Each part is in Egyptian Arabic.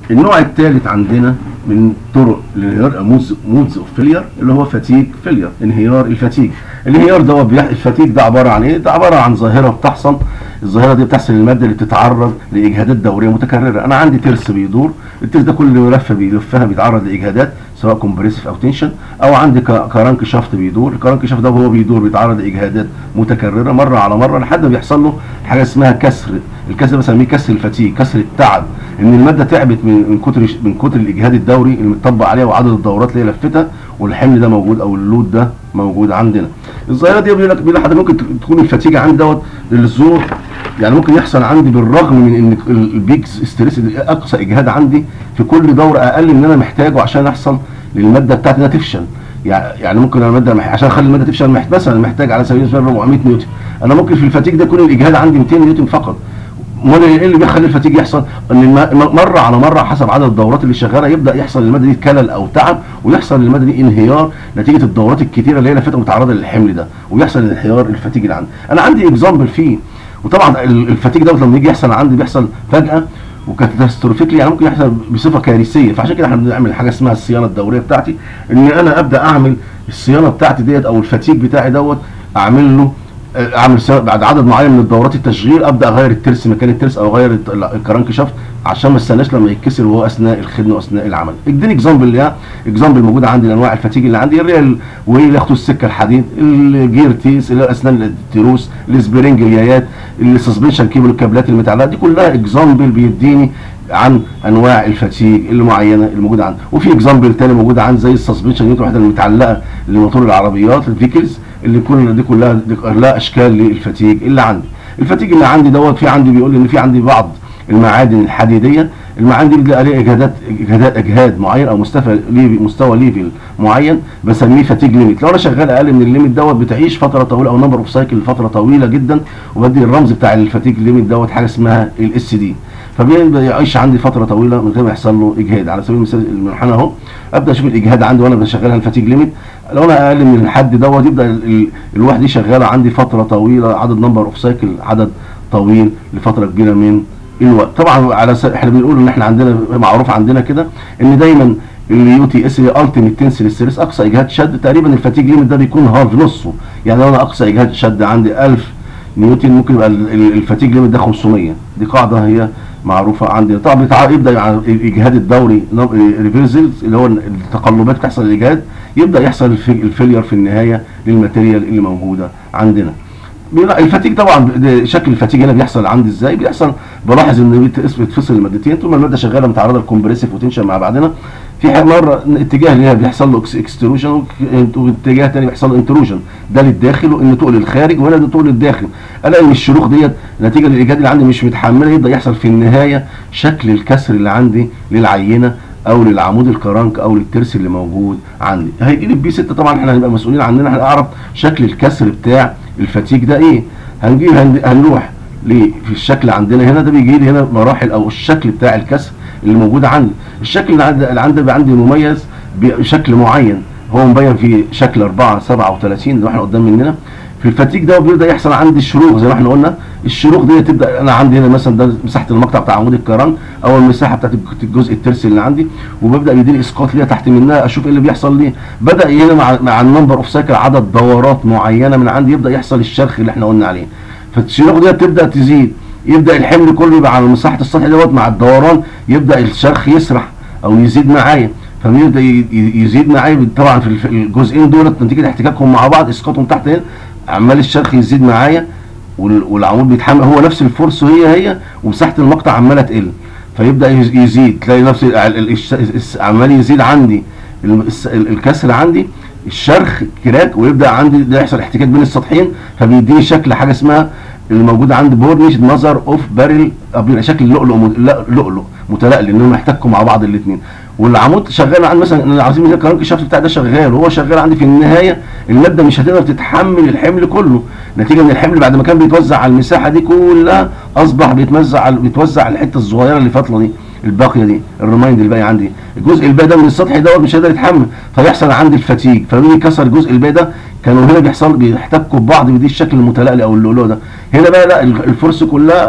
النوع الثالث عندنا من طرق الانهيار مودز مودز اوف فيلير اللي هو فاتيج فيلير انهيار الفاتيج الانهيار ده هو بيح... الفاتيج ده عباره عن ايه ده عباره عن ظاهره بتحصل الظاهره دي بتحصل للماده اللي بتتعرض لاجهادات دوريه متكرره انا عندي ترس بيدور الترس ده كل لفه بيلفها بيتعرض لاجهادات سواء كومبريسيف او تنشن او عندي ك- كرانك شافت بيدور الكرانك شافت ده وهو بيدور بيتعرض لاجهادات متكرره مره على مره لحد ما بيحصل له حاجه اسمها كسر الكسر ده بسميه كسر الفتيج كسر التعب ان الماده تعبت من من كتر من كتر الاجهاد الدوري اللي متطبق عليها وعدد الدورات اللي هي لفتها والحمل ده موجود او اللود ده موجود عندنا الظاهره دي بيقول لك بيقول لحضرتك ممكن تكون الفتيجه عندي دوت الزور يعني ممكن يحصل عندي بالرغم من ان ال- البيك ستريس اقصى اجهاد عندي في كل دوره اقل من اللي انا محتاجه عشان يحصل للماده بتاعتي انها تفشل يع- يعني ممكن الماده مح... عشان اخلي الماده تفشل محت... مثلا محتاج على سبيل المثال 400 نيوتن انا ممكن في الفتيج ده يكون الاجهاد عندي 200 نيوتن فقط امال ايه اللي بيخلي الفتيج يحصل ان الم- مره على مره حسب عدد الدورات اللي شغاله يبدا يحصل للماده دي كلل او تعب ويحصل للماده دي انهيار نتيجه الدورات الكتيره اللي هي لفتها متعرضه للحمل ده ويحصل انهيار الفتيج اللي عندي انا عندي اكزامبل فيه وطبعا ال- الفتيج دوت لما يجي يحصل عندي بيحصل فجاه وكاتاستروفيكلي يعني ممكن يحصل بصفه كارثيه فعشان كده احنا بنعمل حاجه اسمها الصيانه الدوريه بتاعتي ان انا ابدا اعمل الصيانه بتاعتي ديت او الفتيج بتاعي دوت اعمل له اعمل صيانة بعد عدد معين من الدورات التشغيل ابدا اغير الترس مكان الترس او اغير الت- الكرنك شافت عشان ما استناش لما يتكسر وهو اثناء الخدمه واثناء العمل اديني اكزامبل يا اكزامبل موجود عندي لانواع الفتيج اللي عندي الريال وهي اللي ياخدوا السكه الحديد الجير تيس اللي هو اسنان التروس السبرينج اليايات السسبنشن كيبل الكابلات المتعلقه دي كلها اكزامبل بيديني عن انواع الفتيج المعينه الموجوده عندي وفي اكزامبل تاني موجود عندي زي السسبنشن يونت الوحده المتعلقه لموتور العربيات الفيكلز اللي كل دي كلها دي كلها اشكال للفتيج اللي عندي الفتيج اللي عندي دوت في عندي بيقول لي ان في عندي بعض المعادن الحديديه المعادن دي بتلاقي عليها اجهادات اجهادات اجهاد معين او مستوى ليفل مستوى ليفل معين بسميه فتيج ليميت لو انا شغال اقل من الليميت دوت بتعيش فتره طويله او نمبر اوف سايكل فتره طويله جدا وبدي الرمز بتاع الفتيج ليميت دوت حاجه اسمها الاس دي فبيبدا يعيش عندي فتره طويله من غير ما يحصل له اجهاد على سبيل المثال المنحنى اهو ابدا اشوف الاجهاد عندي وانا بشغلها الفتيج ليميت لو انا اقل من الحد دوت يبدا ال- ال- الوحده دي شغاله عندي فتره طويله عدد نمبر اوف سايكل عدد طويل لفتره كبيره من الوقت طبعا على س... احنا بنقول ان احنا عندنا معروف عندنا كده ان دايما اليو تي اس هي التيميت تنسل ستريس اقصى اجهاد شد تقريبا الفتيج ليميت ده بيكون هاف نصه يعني لو انا اقصى اجهاد شد عندي 1000 نيوتن ممكن يبقى ال- ال- الفتيج ليميت ده 500 دي قاعده هي معروفه عندنا طبعا بتع- يبدا يعني الاجهاد الدوري ريفرزلز اللي هو التقلبات بتحصل الاجهاد يبدا يحصل الف- الفيلير في النهايه للماتيريال اللي موجوده عندنا بيلا- الفتيج طبعا ده شكل الفتيج هنا بيحصل عندي ازاي بيحصل بلاحظ ان بيت- بتفصل المادتين طول ما الماده شغاله متعرضه للكومبريسيف وتنشن مع بعضنا في حاجه مره اتجاه ليها بيحصل له اكستروجن واتجاه تاني بيحصل له انتروجن ده للداخل وان تقل للخارج وهنا ده تقل للداخل الاقي ان الشروخ ديت نتيجه للايجاد اللي عندي مش متحمله يبدا يحصل في النهايه شكل الكسر اللي عندي للعينه او للعمود الكرنك او للترس اللي موجود عندي هيجي لي البي 6 طبعا احنا هنبقى مسؤولين عننا احنا نعرف شكل الكسر بتاع الفتيج ده ايه هنجي هن- هنروح ليه في الشكل عندنا هنا ده بيجي لي هنا مراحل او الشكل بتاع الكسر اللي موجود عندي الشكل اللي عندي اللي عندي بيبقى عندي مميز بشكل معين هو مبين في شكل 4 37 اللي احنا قدام مننا في الفتيج ده بيبدا يحصل عندي الشروخ زي ما احنا قلنا الشروخ دي تبدا انا عندي هنا مثلا ده مساحه المقطع بتاع عمود الكرنك او المساحه بتاعت الجزء الترسي اللي عندي وببدا يديني اسقاط ليها تحت منها اشوف ايه اللي بيحصل لي بدا هنا مع مع النمبر اوف سايكل عدد دورات معينه من عندي يبدا يحصل الشرخ اللي احنا قلنا عليه فالشروخ دي تبدا تزيد يبدا الحمل كله يبقى على مساحه السطح دوت مع الدوران يبدا الشرخ يسرح او يزيد معايا فبيبدا ي- ي- يزيد معايا طبعا في الف- الجزئين دولت نتيجه احتكاكهم مع بعض اسقاطهم تحت هنا عمال الشرخ يزيد معايا وال- والعمود بيتحمل هو نفس الفورس هي هي ومساحه المقطع عماله تقل فيبدا يز- يزيد تلاقي نفس ال- ال- الش- الس- عمال يزيد عندي ال- الس- ال- الكسر عندي الشرخ كراك ويبدا عندي ده يحصل احتكاك بين السطحين فبيديني شكل حاجه اسمها اللي موجود عند بورنيش نظر اوف بارل بيبقى شكل اللؤلؤ مت- لا- لؤلؤ متلألئ لانهم يحتكوا مع بعض الاثنين والعمود شغال عندي مثلا انا عايزين مثلا الكرنك الشافت بتاع ده شغال وهو شغال عندي في النهايه الماده مش هتقدر تتحمل الحمل كله نتيجه ان الحمل بعد ما كان بيتوزع على المساحه دي كلها اصبح بيتوزع على بيتوزع على الحته الصغيره اللي فاضله دي الباقيه دي الريمايند اللي باقي عندي الجزء الباقي ده من السطح دوت مش هيقدر يتحمل فيحصل عندي الفتيج فبيجي كسر الجزء الباقي ده كانوا هنا بيحصل بيحتكوا ببعض بدي الشكل المتلألئ او اللؤلؤ ده هنا بقى لا الفرصه كلها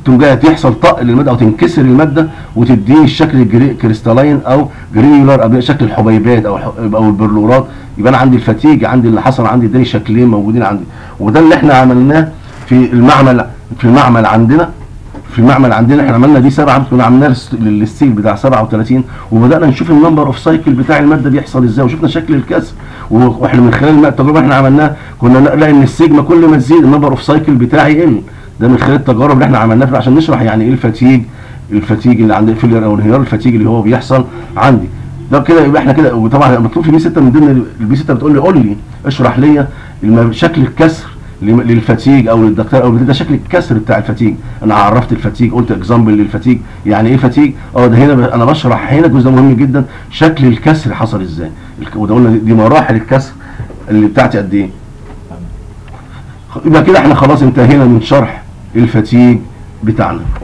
تقوم جايه تحصل طق للماده او تنكسر الماده وتديني الشكل الجري كريستالين او جرينيولار او شكل الحبيبات او الح- او البرلورات يبقى انا عندي الفتيج عندي اللي حصل عندي اداني شكلين موجودين عندي وده اللي احنا عملناه في المعمل في المعمل عندنا في المعمل عندنا احنا عملنا دي سبعه كنا عملناها للست- للستيل بتاع 37 وبدانا نشوف النمبر اوف سايكل بتاع الماده بيحصل ازاي وشفنا شكل الكسر و- واحنا من خلال الم- التجربه اللي احنا عملناها كنا نلاقي ان السيجما كل ما تزيد النمبر اوف سايكل بتاعي يقل ده من خلال التجارب اللي احنا عملناها عشان نشرح يعني ايه الفتيج الفتيج اللي عند فيلر او انهيار الفتيج اللي هو بيحصل عندي ده كده يبقى احنا كده وطبعا مطلوب في بي 6 من ضمن البي 6 بتقول لي قول لي اشرح لي الم- شكل الكسر لم- للفتيج او للدكتور او ده شكل الكسر بتاع الفتيج انا عرفت الفتيج قلت اكزامبل للفتيج يعني ايه فتيج اه ده هنا ب- انا بشرح هنا جزء مهم جدا شكل الكسر حصل ازاي الك- وده قلنا دي- دي مراحل الكسر اللي بتاعتي قد ايه يبقى كده احنا خلاص انتهينا من شرح الفتيج بتاعنا